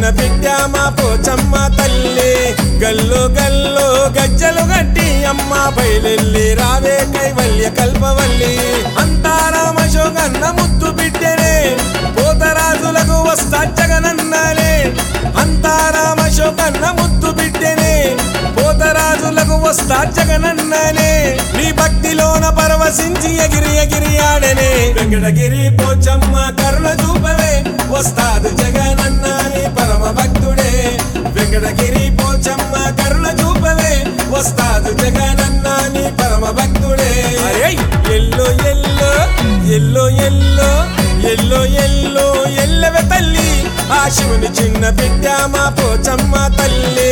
బిడ్డ మా పోచమ్మ తల్లి గల్లు గల్లు గజ్జలు గట్టి అమ్మ బయలెల్లి రావే కైవల్య కల్పవల్లి అంతా రామశోగన్న ముద్దు బిడ్డనే పోతరాజులకు వస్తా జగనన్నలే అంతా రామశోకన్న ముద్దు బిడ్డనే పోతరాజులకు వస్తా జగనన్ననే నీ భక్తిలోన పరవశించి ఎగిరి ఎగిరి ఆడనే వెంకటగిరి పోచమ్మ కరుణ చూపవే వస్తాదు జగనన్న నీ పరమ భక్తుడే వెంకటగిరి పోచమ్మ కరుణ చూపవే వస్తాదు జగనన్న నీ పరమ భక్తుడే ఎల్లో ఎల్లో ఎల్లో ఎల్లో ఎల్లో ఎల్లో ఎల్లవే తల్లి ఆ శివుని చిన్న బిడ్డ మా పోచమ్మ తల్లి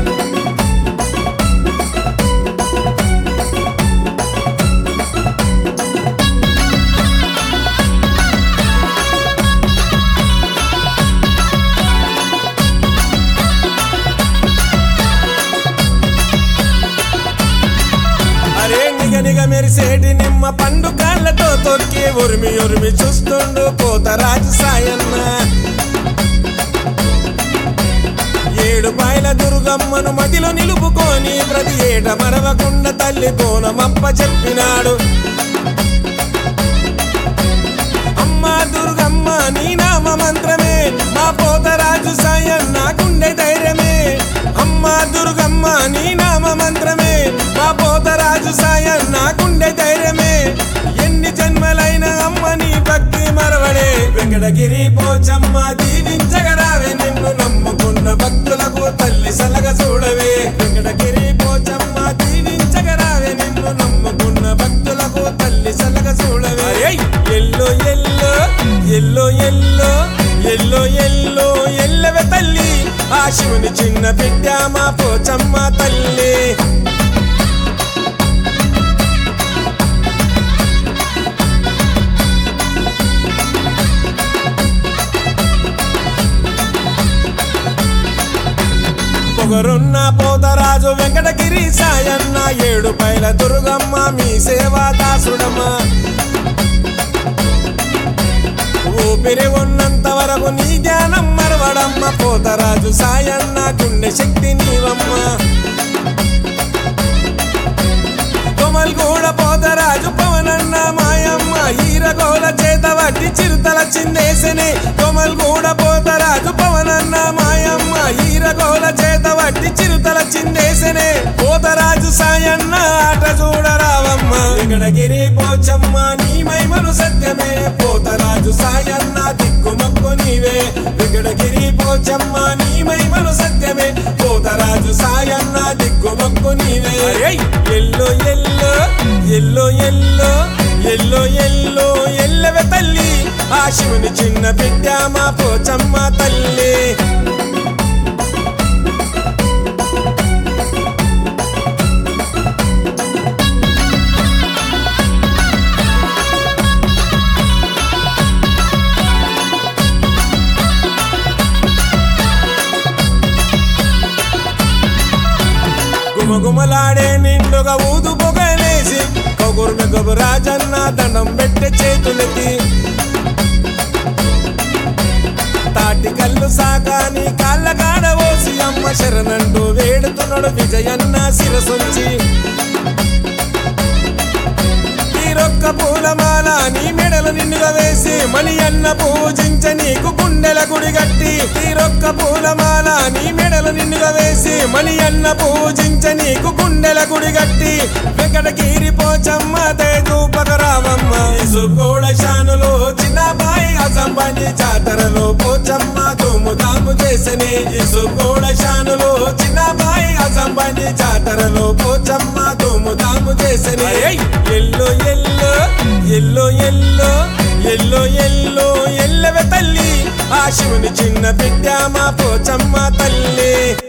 అరే నిగ నిగ మెరిసేటి నిమ్మ పండు కాళ్ళతో తొక్కి ఉరిమి ఉరిమి చూస్తుండు పోతరాజు సాయన్న ఏడు పాయల దుర్గమ్మను మదిలో నిలుపుకొని ప్రతి ఏట మరవకుండా తల్లి బోనమప్ప చెప్పినాడు అమ్మా దుర్గమ్మ నీ నామ మంత్రమే మా పోతరాజు సాయన్న గుండె ధైర్యమే అమ్మా దుర్గమ్మ నీ నామ మంత్రమే మా పోతరాజు సాయన్న గుండె ధైర్యమే ఎన్ని జన్మలైన అమ్మ నీ భక్తి మరవడే వెంకటగిరి పోచమ్మ దీవించగరావే నిన్ను నమ్ముకున్న భక్తులకు తల్లి సలగ చూడవే వెంకటగిరి పోచమ్మ దీవించగరావే నిన్ను నమ్ముకున్న భక్తులకు తల్లి సలగ చూడవే ఎల్లో ఎల్లో ఎల్లో ఎల్లో ఎల్లో ఎల్లో ఎల్లవే తల్లి ఆ శివుని చిన్న బిడ్డ మా పోచమ్మ తల్లి పొగరున్న పోతరాజు వెంకటగిరి సాయన్న ఏడు పైల దుర్గమ్మ మీ సేవా దాసుడమ్మ ఊపిరి ఉన్నంత వరకు నీ జ్ఞానం మరవడమ్మ పోతరాజు సాయన్న గుండె శక్తి నీవమ్మ కొమల్ కూడా పోతరాజు పవనన్న మాయమ్మ ఈరగోల చేత వట్టి చిరుతల చిందేసనే కొమల్ కూడా పోతరాజు పవనన్న మాయమ్మ ఈరగోల చేత వట్టి చిరుతల చిందేసనే పోతరాజు సాయన్న ఆట చూడరావమ్మ వెంకటగిరి పోచమ్మ నీ మైమను సత్యమే పోతరాజు సాయన్న దిక్కుమక్కు నీవే వెంకటగిరి పోచమ్మ నీ మైమను సత్యమే పోతరాజు సాయన్న దిక్కుమక్కు నీవే ఎల్లో ఎల్లో ఎల్లో ఎల్లో ఎల్లో ఎల్లో ఎల్లవే తల్లి ఆ శివుని చిన్న బిడ్డ మా పోచమ్మ తల్లి గుమగుమలాడే నిండుగా ఊదు పొగలేసి కగురు గబు రాజన్న దండం పెట్టే చేతులకి తాటి కళ్ళు సాకాని కాళ్ళ కాడ ఓసి అమ్మ శరణంటూ వేడుతున్నాడు విజయన్న శిరసొచ్చి తీరొక్క పూలమాల నీ మెడలు నిండుగా వేసి మణి అన్న పూజించ నీకు గుండెల గుడి గట్టి తీరొక్క పూలమాల నీ మెడలు నిండుగా వేసి మణి అన్న పూజించ నీకు గుండెల గుడి గట్టి వెంకటగిరి పోచమ్మ తేజూపకరామమ్మ ఇసుకోడ శానులో చిన్న బాయి అసంబాని జాతరలో పోచమ్మ తుము తాము చేసని ఇసుకోడ శానులో చిన్న బాయి అసంబాని జాతరలో పోచమ్మ తుము తాము చేసని ఎల్లో ఎల్లో ఎల్లో ఎల్లో ఎల్లో ఎల్లో ఎల్లవే తల్లి ఆ శివుని చిన్న బిడ్డ మా పోచమ్మ తల్లి